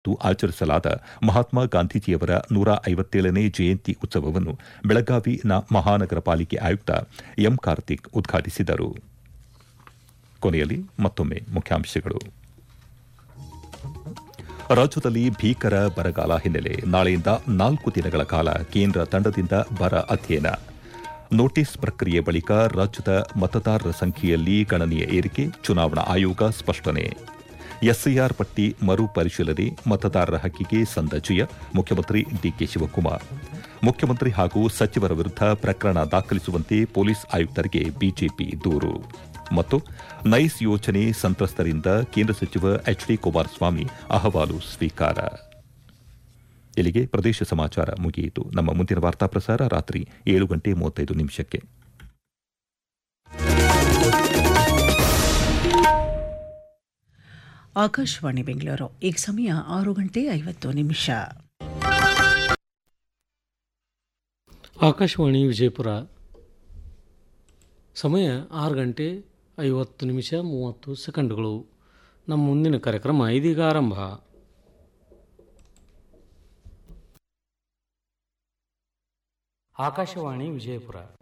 ಆಚರಿಸಲಾದ ಮಹಾತ್ಮ ಗಾಂಧೀಜಿಯವರ ನೂರ ಐವತ್ತೇಳನೇ ಜಯಂತಿ ಉತ್ಸವವನ್ನು ಬೆಳಗಾವಿ ಮಹಾನಗರ ಪಾಲಿಕೆ ಆಯುಕ್ತ ಎಂ ಕಾರ್ತಿಕ್ ಉದ್ಘಾಟಿಸಿದರು ಕೊನೆಯಲ್ಲಿ ಮತ್ತೊಮ್ಮೆ ಮುಖ್ಯಾಂಶಗಳು ರಾಜ್ಯದಲ್ಲಿ ಭೀಕರ ಬರಗಾಲ ಹಿನ್ನೆಲೆ ನಾಳೆಯಿಂದ ನಾಲ್ಕು ದಿನಗಳ ಕಾಲ ಕೇಂದ್ರ ತಂಡದಿಂದ ಬರ ಅಧ್ಯಯನ ನೋಟಿಸ್ ಪ್ರಕ್ರಿಯೆ ಬಳಿಕ ರಾಜ್ಯದ ಮತದಾರರ ಸಂಖ್ಯೆಯಲ್ಲಿ ಗಣನೀಯ ಏರಿಕೆ ಚುನಾವಣಾ ಆಯೋಗ ಸ್ಪಷ್ಟನೆ ಎಸ್ಐಆರ್ ಪಟ್ಟಿ ಮರು ಪರಿಶೀಲನೆ ಮತದಾರರ ಹಕ್ಕಿಗೆ ಸಂದ ಜಯ ಮುಖ್ಯಮಂತ್ರಿ ಡಿಕೆ ಶಿವಕುಮಾರ್ ಮುಖ್ಯಮಂತ್ರಿ ಹಾಗೂ ಸಚಿವರ ವಿರುದ್ಧ ಪ್ರಕರಣ ದಾಖಲಿಸುವಂತೆ ಪೊಲೀಸ್ ಆಯುಕ್ತರಿಗೆ ಬಿಜೆಪಿ ದೂರು ಮತ್ತು ನೈಸ್ ಯೋಜನೆ ಸಂತ್ರಸ್ತರಿಂದ ಕೇಂದ್ರ ಸಚಿವ ಎಚ್ ಡಿ ಕುಮಾರಸ್ವಾಮಿ ಅಹವಾಲು ಸ್ವೀಕಾರ ಇಲ್ಲಿಗೆ ಪ್ರದೇಶ ಸಮಾಚಾರ ಮುಗಿಯಿತು ನಮ್ಮ ಮುಂದಿನ ವಾರ್ತಾ ಪ್ರಸಾರ ರಾತ್ರಿ ಏಳು ಗಂಟೆ ಮೂವತ್ತೈದು ನಿಮಿಷಕ್ಕೆ ಆಕಾಶವಾಣಿ ಬೆಂಗಳೂರು ಈಗ ಸಮಯ ಆರು ಗಂಟೆ ಐವತ್ತು ನಿಮಿಷ ಆಕಾಶವಾಣಿ ವಿಜಯಪುರ ಸಮಯ ಆರು ಗಂಟೆ ಐವತ್ತು ನಿಮಿಷ ಮೂವತ್ತು ಸೆಕೆಂಡ್ಗಳು ನಮ್ಮ ಮುಂದಿನ ಕಾರ್ಯಕ್ರಮ ಇದೀಗ ಆರಂಭ ಆಕಾಶವಾಣಿ ವಿಜಯಪುರ